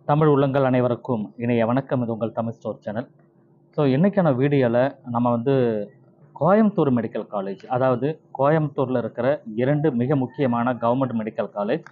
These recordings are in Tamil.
தமிழ் உள்ளங்கள் அனைவருக்கும் இணைய வணக்கம் இது உங்கள் தமிழ் ஸ்டோர் சேனல் ஸோ இன்றைக்கான வீடியோவில் நம்ம வந்து கோயம்புத்தூர் மெடிக்கல் காலேஜ் அதாவது கோயம்புத்தூரில் இருக்கிற இரண்டு மிக முக்கியமான கவர்மெண்ட் மெடிக்கல் காலேஜ்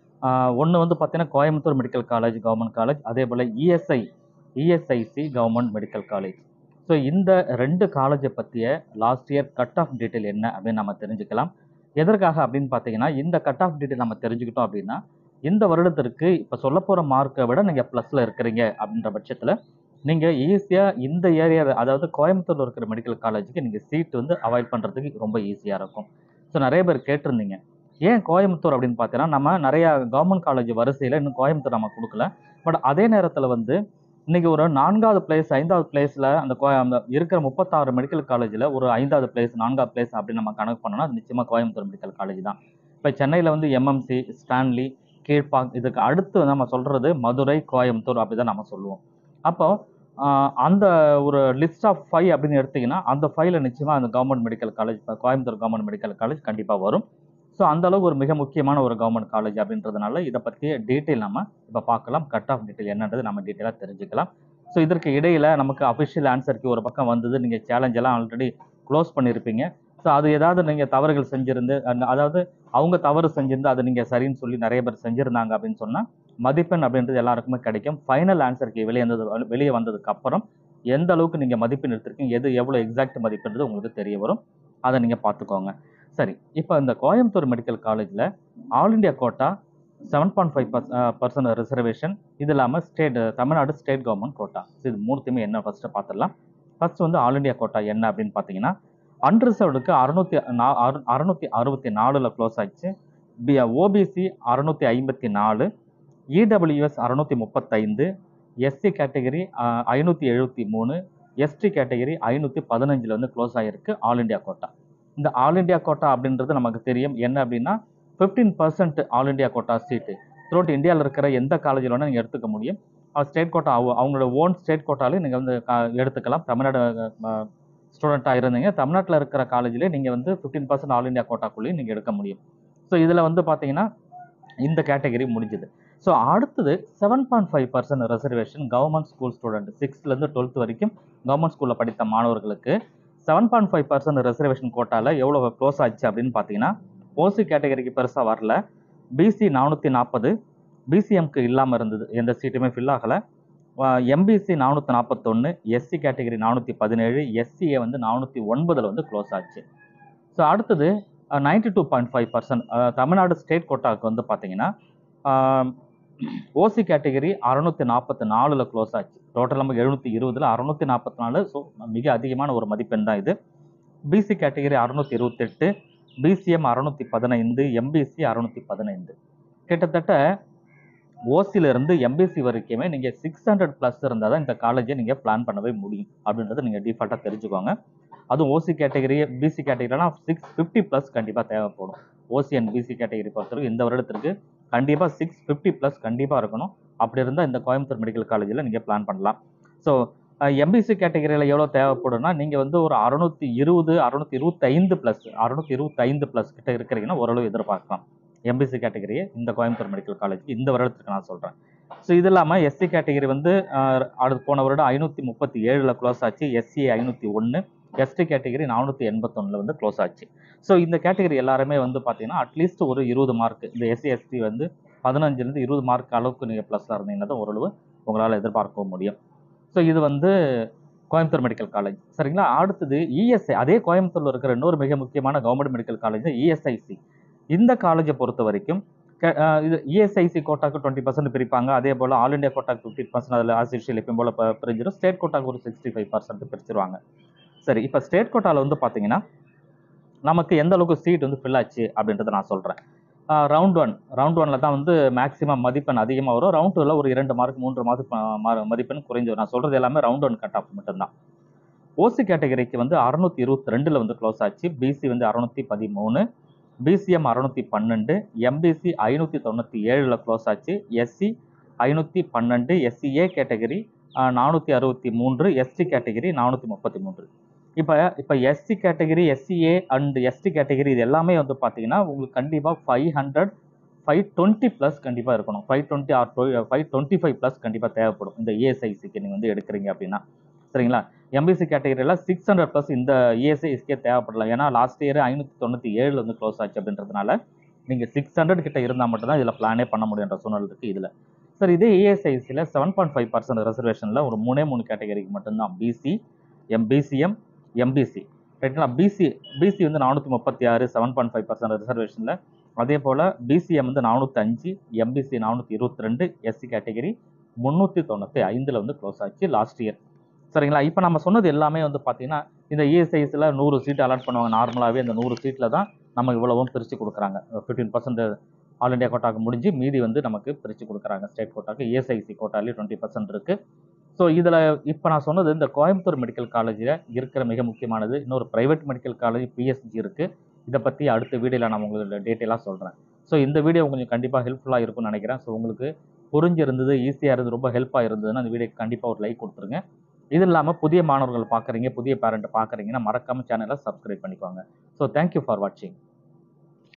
ஒன்று வந்து பார்த்தீங்கன்னா Coimbatore medical college government college அதே போல் ESI ESIC government medical college so இந்த ரெண்டு காலேஜை பற்றிய last year cut off detail என்ன அப்படின்னு நம்ம தெரிஞ்சுக்கலாம் எதற்காக அப்படின்னு பார்த்தீங்கன்னா இந்த கட் ஆஃப் டீட்டெயில் நம்ம தெரிஞ்சுக்கிட்டோம் அப்படின்னா இந்த வருடத்திற்கு இப்போ சொல்ல போகிற மார்க்கை விட நீங்கள் ப்ளஸில் இருக்கிறீங்க அப்படின்ற பட்சத்தில் நீங்கள் ஈஸியாக இந்த ஏரியா அதாவது கோயம்புத்தூரில் இருக்கிற மெடிக்கல் காலேஜுக்கு நீங்கள் சீட் வந்து அவாய்ட் பண்ணுறதுக்கு ரொம்ப ஈஸியாக இருக்கும் ஸோ நிறைய பேர் கேட்டிருந்தீங்க ஏன் கோயம்புத்தூர் அப்படின்னு பார்த்தீங்கன்னா நம்ம நிறையா கவர்மெண்ட் காலேஜ் வரிசையில் இன்னும் கோயம்புத்தூர் நம்ம கொடுக்கல பட் அதே நேரத்தில் வந்து இன்னைக்கு ஒரு நான்காவது பிளேஸ் ஐந்தாவது பிளேஸில் அந்த கோ அந்த இருக்கிற முப்பத்தாறு மெடிக்கல் காலேஜில் ஒரு ஐந்தாவது பிளேஸ் நான்காவது பிளேஸ் அப்படின்னு நம்ம கணக்கு பண்ணோம்னா அது நிச்சயமாக கோயம்புத்தூர் மெடிக்கல் காலேஜ் தான் இப்போ சென்னையில் வந்து எம்எம்சி ஸ்டான்லி கீழ்பாக் இதுக்கு அடுத்து நம்ம சொல்கிறது மதுரை கோயம்புத்தூர் அப்படி தான் நம்ம சொல்லுவோம் அப்போ ஆஹ், அந்த ஒரு லிஸ்ட் ஆஃப் ஃபைவ் அப்படின்னு எடுத்திங்கன்னா அந்த ஃபைவ்ல நிச்சயமாக அந்த கவர்மெண்ட் மெடிக்கல் காலேஜ் இப்போ கோயம்புத்தூர் கவர்மெண்ட் மெடிக்கல் காலேஜ் கண்டிப்பாக வரும் ஸோ அந்த அளவுக்கு ஒரு மிக முக்கியமான ஒரு கவர்மெண்ட் காலேஜ் அப்படின்றதுனால இதை பற்றிய டீட்டெயில் நம்ம இப்போ பார்க்கலாம் கட் ஆஃப் டீட்டெயில் என்னன்றது நம்ம டீட்டெயிலாக தெரிஞ்சுக்கலாம் ஸோ இதற்கு இடையில் நமக்கு அஃபிஷியல் ஆன்சருக்கு ஒரு பக்கம் வந்தது நீங்கள் சேலஞ்ச் எல்லாம் ஆல்ரெடி க்ளோஸ் பண்ணியிருப்பீங்க ஸோ அது ஏதாவது நீங்கள் தவறுகள் செஞ்சிருந்து அந்த- அதாவது அவங்க தவறு செஞ்சிருந்து அதை நீங்கள் சரின்னு சொல்லி நிறைய பேர் செஞ்சுருந்தாங்க அப்படின்னு சொன்னால் மதிப்பெண் அப்படின்றது எல்லாருக்குமே கிடைக்கும் ஃபைனல் ஆன்சருக்கு வெளியே வந்தது வெளியே வந்ததுக்கு அப்புறம் எந்த அளவுக்கு நீங்கள் மதிப்பெண் எடுத்திருக்கீங்க எது எவ்வளோ எக்ஸாக்ட் மதிப்பெண்றது உங்களுக்கு தெரிய வரும் அதை நீங்கள் பார்த்துக்கோங்க சரி இப்போ இந்த கோயம்புத்தூர் மெடிக்கல் காலேஜில் all India quota seven point five percent reservation இது இல்லாமல் state Tamil Nadu state government quota இது மூணுத்தையுமே என்ன ஃபஸ்ட்டு பார்த்துடலாம் ஃபர்ஸ்ட் வந்து ஆல் இண்டியா கோட்டா என்ன அப்படின்னு பார்த்தீங்கன்னா அன்ரிசர்வ்டுக்கு அறுநூத்தி அறுநூத்தி அறுபத்தி நாலில் க்ளோஸ் ஆச்சு பி ஓபிசி அறுநூத்தி ஐம்பத்தி நாலு இடபிள்யூஎஸ் அறுநூத்தி முப்பத்தைந்து எஸ்சி கேட்டகரி ஐநூற்றி எழுபத்தி மூணு எஸ்டி கேட்டகரி ஐநூற்றி பதினஞ்சில் வந்து க்ளோஸ் ஆகிருக்கு ஆல் இண்டியா கோட்டா இந்த ஆல் இண்டியா கோட்டா அப்படின்றது நமக்கு தெரியும் என்ன அப்படின்னா fifteen percent all India quota seat throughout இந்தியாவில் இருக்கிற எந்த காலேஜில் வேணால் நீங்கள் எடுத்துக்க முடியும் ஸ்டேட் கோட்டா அவங்க- அவங்களோட ஓன் ஸ்டேட் கோட்டாலே நீங்கள் வந்து கா- எடுத்துக்கலாம் தமிழ்நாடு ஸ்டூடெண்ட்டாக இருந்தீங்க தமிழ்நாட்டில் இருக்கிற காலேஜிலே நீங்கள் வந்து ஃபிஃப்டீன் பர்சன்ட் ஆல் இண்டியா கோட்டாக்குள்ளேயும் நீங்கள் எடுக்க முடியும் ஸோ இதில் வந்து பார்த்தீங்கன்னா இந்த கேட்டகரி முடிஞ்சுது ஸோ அடுத்தது seven point five percent reservation government school student சிக்ஸ்த்லேருந்து டுவெல்த் வரைக்கும் கவர்மெண்ட் ஸ்கூலில் படித்த மாணவர்களுக்கு seven point five percent reservation கோட்டாவில் எவ்வளோ க்ளோஸ் ஆச்சு அப்படின்னு பார்த்தீங்கன்னா ஓசி கேட்டகரிக்கு பெருசாக வரல பிசி நானூற்றி நாற்பது பிசிஎம்க்கு இல்லாமல் இருந்தது எந்த சீட்டுமே ஃபில் ஆகலை எம்பிசி நானூற்றி நாற்பத்தொன்று எஸ்சி கேட்டகரி நானூற்றி பதினேழு எஸ்சிஏ வந்து நானூற்றி ஒன்பதில் வந்து க்ளோஸ் ஆச்சு ஸோ அடுத்தது ninety two point five percent Tamil Nadu state கோட்டாவுக்கு வந்து பார்த்தீங்கன்னா ஓசி கேட்டகரி அறநூற்றி நாற்பத்தி நாலில் க்ளோஸ் ஆச்சு டோட்டல் நம்ம எழுநூற்றி இருபதில் அறநூற்றி நாற்பத்தி நாலு ஸோ மிக அதிகமான ஒரு மதிப்பெண் தான் இது பிசி கேட்டகரி அறுநூற்றி இருபத்தெட்டு பிசிஎம் அறுநூற்றி பதினைந்து எம்பிசி அறுநூற்றி பதினைந்து கிட்டத்தட்ட ஓசில இருந்து எம்பிசி வரைக்குமே நீங்கள் சிக்ஸ் ஹண்ட்ரட் ப்ளஸ் இருந்தால் தான் இந்த காலேஜை நீங்கள் பிளான் பண்ணவே முடியும் அப்படின்றத நீங்கள் டிஃபால்ட்டாக தெரிஞ்சுக்கோங்க அதுவும் ஓசி கேட்டகரி பிசி கேட்டகரிலாம் சிக்ஸ் ஃபிஃப்டி ப்ளஸ் கண்டிப்பாக தேவைப்படும் ஓசி அண்ட் பிசி கேட்டகரி பொறுத்தவரைக்கும் இந்த வருடத்திற்கு கண்டிப்பாக சிக்ஸ் ஃபிஃப்டி ப்ளஸ் கண்டிப்பாக இருக்கணும் அப்படி இருந்தால் இந்த கோயம்புத்தூர் மெடிக்கல் காலேஜில் நீங்கள் பிளான் பண்ணலாம் ஸோ எம்பிசி கேட்டகரியில் எவ்வளோ தேவைப்படும்னா நீங்கள் வந்து ஒரு அறுநூத்தி இருபது அறுநூத்தி இருபத்தைந்து ப்ளஸ் அறுநூத்தி இருபத்தைந்து ப்ளஸ் கிட்ட இருக்கிறீங்கன்னா ஓரளவு எதிர்பார்க்கலாம் எம்பிசி கேட்டகரியை இந்த கோயம்புத்தூர் மெடிக்கல் காலேஜ் இந்த வருடத்துக்கு நான் சொல்கிறேன் ஸோ இது இல்லாமல் எஸ்சி கேட்டகரி வந்து அஹ், அடுத்து போன வருடம் ஐநூற்றி முப்பத்தி ஏழில் க்ளோஸ் ஆச்சு எஸ்சி ஐநூற்றி ஒன்று எஸ்டி கேட்டகரி நானூற்றி எண்பத்தொன்னில் வந்து க்ளோஸ் ஆச்சு ஸோ இந்த கேட்டகரி எல்லாருமே வந்து பார்த்தீங்கன்னா அட்லீஸ்ட் ஒரு இருபது மார்க் இந்த எஸ்சி எஸ்டி வந்து பதினஞ்சுலேருந்து இருபது மார்க் அளவுக்கு நீங்கள் ப்ளஸில் இருந்தீங்கன்னா தான் ஓரளவு உங்களால் எதிர்பார்க்க முடியும் ஸோ இது வந்து கோயம்புத்தூர் மெடிக்கல் காலேஜ் சரிங்களா அடுத்தது இஎஸ்ஐ அதே கோயம்புத்தூரில் இருக்கிற இன்னொரு மிக முக்கியமான கவர்மெண்ட் மெடிக்கல் காலேஜ் இஎஸ்ஐசி இந்த காலேஜை பொறுத்த வரைக்கும் க- அஹ் இது இஎஸ்ஐசி கோட்டாக்கு டுவெண்ட்டி பர்சன்ட் பிரிப்பாங்க அதே போல் ஆல் இண்டியா கோட்டாக்கு ஃபிஃப்டி பர்சன்ட் அதில் ஆசிஷியல் எப்பயும் போல் ப- பிரிஞ்சிடும் ஸ்டேட் கோட்டாக்கு ஒரு சிக்ஸ்டி ஃபைவ் பர்சன்ட் பிரிச்சிருவாங்க சரி இப்போ ஸ்டேட் கோட்டாவில் வந்து பார்த்தீங்கன்னா நமக்கு எந்த அளவுக்கு சீட் வந்து ஃபில் ஆச்சு அப்படின்றத நான் சொல்கிறேன் ரவுண்ட் ஒன் ரவுண்ட் ஒன்ல தான் வந்து மேக்ஸிமம் மதிப்பெண் அதிகமாக வரும் ரவுண்ட் டூவில் ஒரு இரண்டு மார்க் மூன்று மார்க் மதிப்பெண் குறைஞ்சு வரும். நான் சொல்கிறது எல்லாமே ரவுண்ட் ஒன் கட் ஆஃப் மட்டும்தான் ஓசி கேட்டகரிக்கு வந்து அறுநூத்தி இருபத்தி ரெண்டில் வந்து க்ளோஸ் ஆச்சு பிசி வந்து அறுநூத்தி பதிமூணு பிசிஎம் அறுநூத்தி பன்னெண்டு எம்பிசி ஐநூற்றி தொண்ணூற்றி ஏழில் க்ளோஸ் ஆச்சு எஸ்சி ஐநூற்றி பன்னெண்டு எஸ்சிஏ கேட்டகரி நானூற்றி அறுபத்தி மூன்று எஸ்டி கேட்டகரி நானூற்றி முப்பத்தி மூன்று இப்போ இப்போ SC category SCA and ST category இது எல்லாமே வந்து பார்த்தீங்கன்னா உங்களுக்கு கண்டிப்பாக five hundred five twenty plus கண்டிப்பாக இருக்கணும் five twenty or five twenty five plus கண்டிப்பாக தேவைப்படும் இந்த இஎஸ்ஐசிக்கு நீங்கள் வந்து எடுக்கிறீங்க அப்படின்னா சரிங்களா எம்பிசி கேட்டகரியில் சிக்ஸ் ஹண்ட்ரட் ப்ளஸ் இந்த இஎஸ்ஐசிக்கே தேவைப்படலாம் ஏன்னா லாஸ்ட் இயர் ஐநூற்றி தொண்ணூற்றி ஏழில் வந்து க்ளோஸ் ஆச்சு அப்படின்றதுனால நீங்கள் சிக்ஸ் ஹண்ட்ரட் கிட்ட இருந்தால் மட்டும்தான் இதில் பிளானே பண்ண முடியுன்ற சூழ்நிலை இருக்குது இதில் சார் இதே இஎஸ்ஐசியில் செவன் பாயிண்ட் ஃபைவ் பர்சன்ட் ரிசர்வேஷனில் ஒரு மூணே மூணு கேட்டகரிக்கு மட்டும்தான் பிசி எம்பிசிஎம் எம்பிசி ரைட்டுங்களா பிசி பிசி வந்து நானூற்றி முப்பத்தி ஆறு செவன் பாயிண்ட் ஃபைவ் பர்சன்ட் ரிசர்வேஷனில் அதே போல் பிசிஎம் வந்து நானூற்றி அஞ்சு எம்பிசி நானூற்றி இருபத்தி ரெண்டு எஸ்சி கேட்டகரி முந்நூற்றி தொண்ணூற்றி ஐந்தில் வந்து க்ளோஸ் ஆச்சு லாஸ்ட் இயர் சரிங்களா இப்போ நம்ம சொன்னது எல்லாமே வந்து பார்த்தீங்கன்னா இந்த இஎஸ்ஐஸில் நூறு சீட் அலாட் பண்ணுவாங்க நார்மலாகவே அந்த நூறு சீட்டில் தான் நம்ம இவ்வளவும் பிரித்து கொடுக்குறாங்க ஃபிஃப்டீன் பர்சன்ட் ஆல் இண்டியா கோட்டாக்கு முடிஞ்சு மீதி வந்து நமக்கு பிரித்து கொடுக்குறாங்க ஸ்டேட் கோட்டாக்கு இஎஸ்ஐசி கோட்டாலேயே டுவெண்ட்டி பர்சன்ட் இருக்குது ஸோ இதில் இப்போ நான் சொன்னது இந்த கோயம்புத்தூர் மெடிக்கல் காலேஜில் இருக்கிற மிக முக்கியமானது இன்னொரு ப்ரைவேட் மெடிக்கல் காலேஜ் பிஎஸ்ஜி இருக்குது இதை பற்றி அடுத்த வீடியோவில் நான் உங்களுக்கு டீட்டெயிலாக சொல்கிறேன் ஸோ இந்த வீடியோ உங்களுக்கு கண்டிப்பாக ஹெல்ப்ஃபுல்லாக இருக்கும்னு நினைக்கிறேன் ஸோ உங்களுக்கு புரிஞ்சிருந்தது ஈஸியாக இருந்து ரொம்ப ஹெல்ப்பாக இருந்ததுன்னா அந்த வீடியோக்கு கண்டிப்பாக ஒரு லைக் கொடுத்துருங்க இது இல்லாமல் புதிய மாணவர்கள் பார்க்குறீங்க புதிய பேரண்ட்டை பார்க்குறீங்கன்னா மறக்காமல் சேனலை சப்ஸ்கிரைப் பண்ணிக்கோங்க ஸோ தேங்க்யூ ஃபார் வாட்சிங்